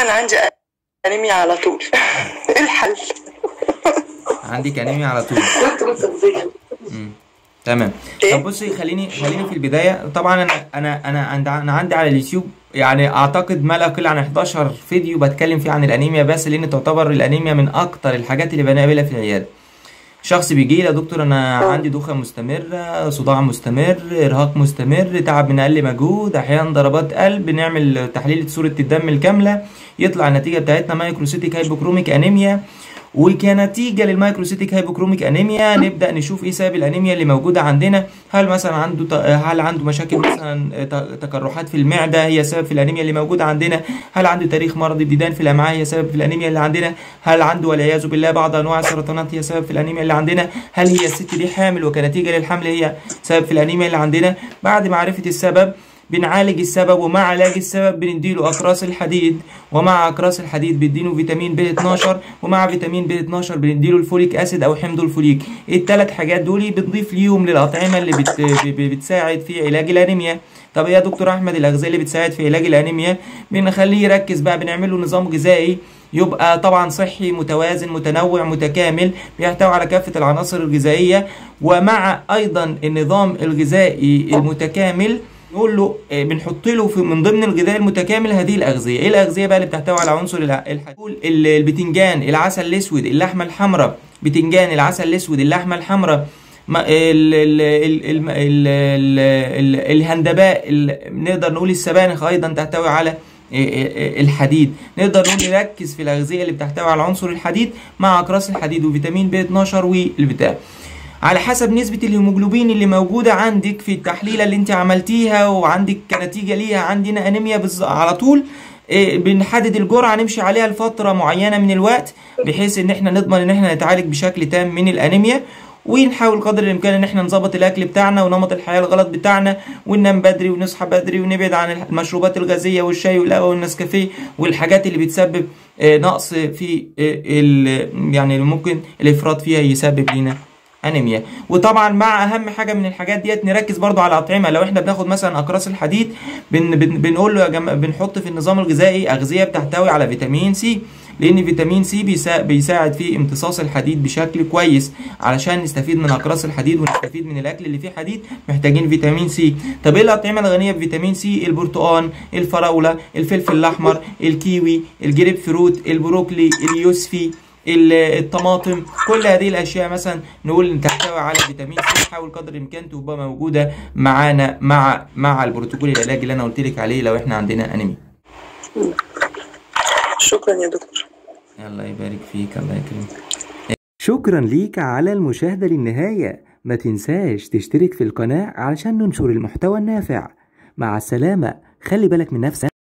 انا عندي انيميا على طول ايه الحل عندك انيميا على طول مم. تمام إيه؟ طب بصي خليني خليني في البدايه طبعا انا انا انا عند انا عندي على اليوتيوب يعني اعتقد ما لا يقل عن 11 فيديو بتكلم فيه عن الانيميا بس لان تعتبر الانيميا من اكتر الحاجات اللي بنقابلها في العياده شخص بيجي لي يا دكتور انا عندي دوخه مستمره صداع مستمر ارهاق مستمر تعب من اقل مجهود احيانا ضربات قلب نعمل تحليل صوره الدم الكامله يطلع النتيجه بتاعتنا مايكروسيتيك هايبوكروميك انيميا وكنتيجه للمايكروسيتيك هايبوكروميك انيميا نبدا نشوف ايه سبب الانيميا اللي موجوده عندنا هل مثلا عنده ت- هل عنده مشاكل مثلا ت- تقرحات في المعده هي سبب في الانيميا اللي موجوده عندنا هل عنده تاريخ مرض الديدان في الامعاء هي سبب في الانيميا اللي عندنا هل عنده والعياذ بالله بعض انواع السرطانات هي سبب في الانيميا اللي عندنا هل هي الست دي حامل وكنتيجه للحمل هي سبب في الانيميا اللي عندنا بعد معرفه السبب بنعالج السبب ومع علاج السبب بنديله اقراص الحديد ومع اقراص الحديد بنديله فيتامين ب 12 ومع فيتامين ب 12 بنديله الفوليك اسيد او حمض الفوليك الثلاث حاجات دول بنضيف ليهم للاطعمه اللي بت... ب- ب- بتساعد في علاج الانيميا طب يا دكتور احمد الاغذيه اللي بتساعد في علاج الانيميا بنخليه يركز بقى بنعمل له نظام غذائي يبقى طبعا صحي متوازن متنوع متكامل بيحتوي على كافة العناصر الغذائية ومع أيضا النظام الغذائي المتكامل نقول له آه، بنحط له في من ضمن الغذاء المتكامل هذه الاغذيه ايه الاغذيه بقى اللي بتحتوي على عنصر الع- الحديد ال- البتنجان العسل الاسود اللحمه الحمراء بتنجان العسل الاسود اللحمه الحمراء ما- ال- ال- ال- ال- ال- ال- ال- الهندباء ال- نقدر نقول السبانخ ايضا تحتوي على الحديد نقدر نقول نركز في الاغذيه اللي بتحتوي على عنصر الحديد مع اقراص الحديد وفيتامين ب 12 والبتاع على حسب نسبة الهيموجلوبين اللي موجودة عندك في التحليلة اللي انت عملتيها وعندك كنتيجة ليها عندنا انيميا بالز- على طول إيه، بنحدد الجرعة نمشي عليها لفترة معينة من الوقت بحيث ان احنا نضمن ان احنا نتعالج بشكل تام من الانيميا ونحاول قدر الامكان ان احنا نظبط الاكل بتاعنا ونمط الحياه الغلط بتاعنا وننام بدري ونصحى بدري ونبعد عن المشروبات الغازيه والشاي والقهوه والنسكافيه والحاجات اللي بتسبب آه، نقص في آه، ال- يعني اللي ممكن الافراط فيها يسبب لنا انيميا وطبعا مع اهم حاجه من الحاجات ديت نركز برضو على الاطعمه لو احنا بناخد مثلا اقراص الحديد بن بن بنقول له يا جماعه بنحط في النظام الغذائي اغذيه بتحتوي على فيتامين سي لان فيتامين سي بيسا بيساعد في امتصاص الحديد بشكل كويس علشان نستفيد من اقراص الحديد ونستفيد من الاكل اللي فيه حديد محتاجين فيتامين سي طب ايه الاطعمه الغنيه بفيتامين سي البرتقال الفراوله الفلفل الاحمر الكيوي الجريب فروت البروكلي اليوسفي ال- الطماطم كل هذه الاشياء مثلا نقول ان تحتوي على فيتامين سي نحاول قدر الامكان تبقى موجوده معانا مع مع البروتوكول العلاجي اللي انا قلت لك عليه لو احنا عندنا انيميا شكرا يا دكتور الله يبارك فيك الله يكرمك شكرا ليك على المشاهدة للنهاية ما تنساش تشترك في القناة علشان ننشر المحتوى النافع مع السلامة خلي بالك من نفسك